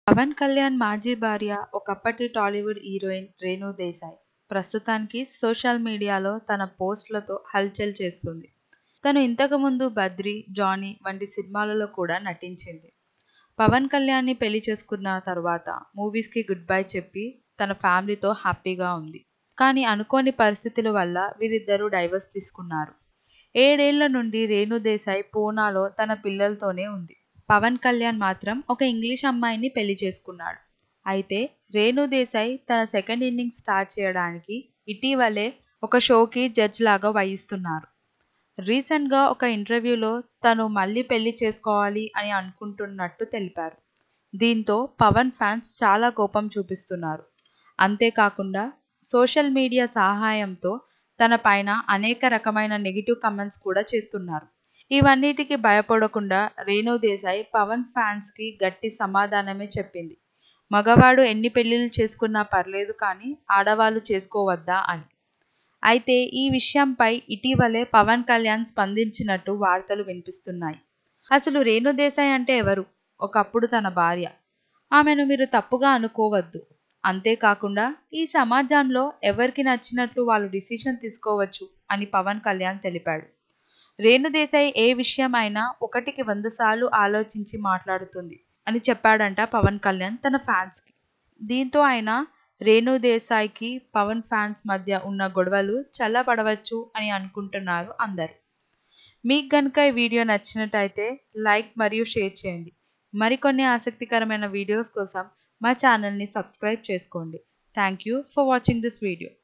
పవన్ కళ్యాణ్ మాజీ భార్య ఒకప్పటి టాలీవుడ్ హీరోయిన్ రేణు దేశాయ్ ప్రస్తుతానికి సోషల్ మీడియాలో తన పోస్టులతో హల్చల్ చేస్తుంది తను ఇంతకుముందు బద్రి జానీ వంటి సినిమాలలో కూడా నటించింది పవన్ కళ్యాణ్ని పెళ్లి చేసుకున్న తర్వాత మూవీస్కి గుడ్ బై చెప్పి తన ఫ్యామిలీతో హ్యాపీగా ఉంది కానీ అనుకోని పరిస్థితుల వల్ల వీరిద్దరూ డైవర్స్ తీసుకున్నారు ఏడేళ్ల నుండి రేణు దేశాయ్ పూనాలో తన పిల్లలతోనే ఉంది పవన్ కళ్యాణ్ మాత్రం ఒక ఇంగ్లీష్ అమ్మాయిని పెళ్లి చేసుకున్నాడు అయితే రేణు దేశాయ్ తన సెకండ్ ఇన్నింగ్స్ స్టార్ట్ చేయడానికి ఇటీవలే ఒక షోకి జడ్జ్ లాగా వహిస్తున్నారు రీసెంట్గా ఒక ఇంటర్వ్యూలో తను మళ్ళీ పెళ్లి చేసుకోవాలి అని అనుకుంటున్నట్టు తెలిపారు దీంతో పవన్ ఫ్యాన్స్ చాలా కోపం చూపిస్తున్నారు అంతేకాకుండా సోషల్ మీడియా సహాయంతో తన పైన అనేక రకమైన నెగిటివ్ కమెంట్స్ కూడా చేస్తున్నారు ఇవన్నిటికీ భయపడకుండా రేణు దేశాయ్ పవన్ ఫ్యాన్స్కి గట్టి సమాధానమే చెప్పింది మగవాడు ఎన్ని పెళ్ళిళ్ళు చేసుకున్నా పర్లేదు కానీ ఆడవాళ్ళు చేసుకోవద్దా అని అయితే ఈ విషయంపై ఇటీవలే పవన్ కళ్యాణ్ స్పందించినట్టు వార్తలు వినిపిస్తున్నాయి అసలు రేణు దేశాయ్ అంటే ఎవరు ఒకప్పుడు తన భార్య ఆమెను మీరు తప్పుగా అనుకోవద్దు అంతేకాకుండా ఈ సమాజంలో ఎవరికి నచ్చినట్లు వాళ్ళు డిసిషన్ తీసుకోవచ్చు అని పవన్ కళ్యాణ్ తెలిపాడు రేణు దేశాయ్ ఏ విషయం అయినా ఒకటికి వంద సార్లు ఆలోచించి మాట్లాడుతుంది అని చెప్పాడంట పవన్ కళ్యాణ్ తన ఫ్యాన్స్కి దీంతో ఆయన రేణు దేశాయ్కి పవన్ ఫ్యాన్స్ మధ్య ఉన్న గొడవలు చల్లబడవచ్చు అని అనుకుంటున్నారు అందరు మీకు కనుక ఈ వీడియో నచ్చినట్టయితే లైక్ మరియు షేర్ చేయండి మరికొన్ని ఆసక్తికరమైన వీడియోస్ కోసం మా ఛానల్ని సబ్స్క్రైబ్ చేసుకోండి thank you for watching this video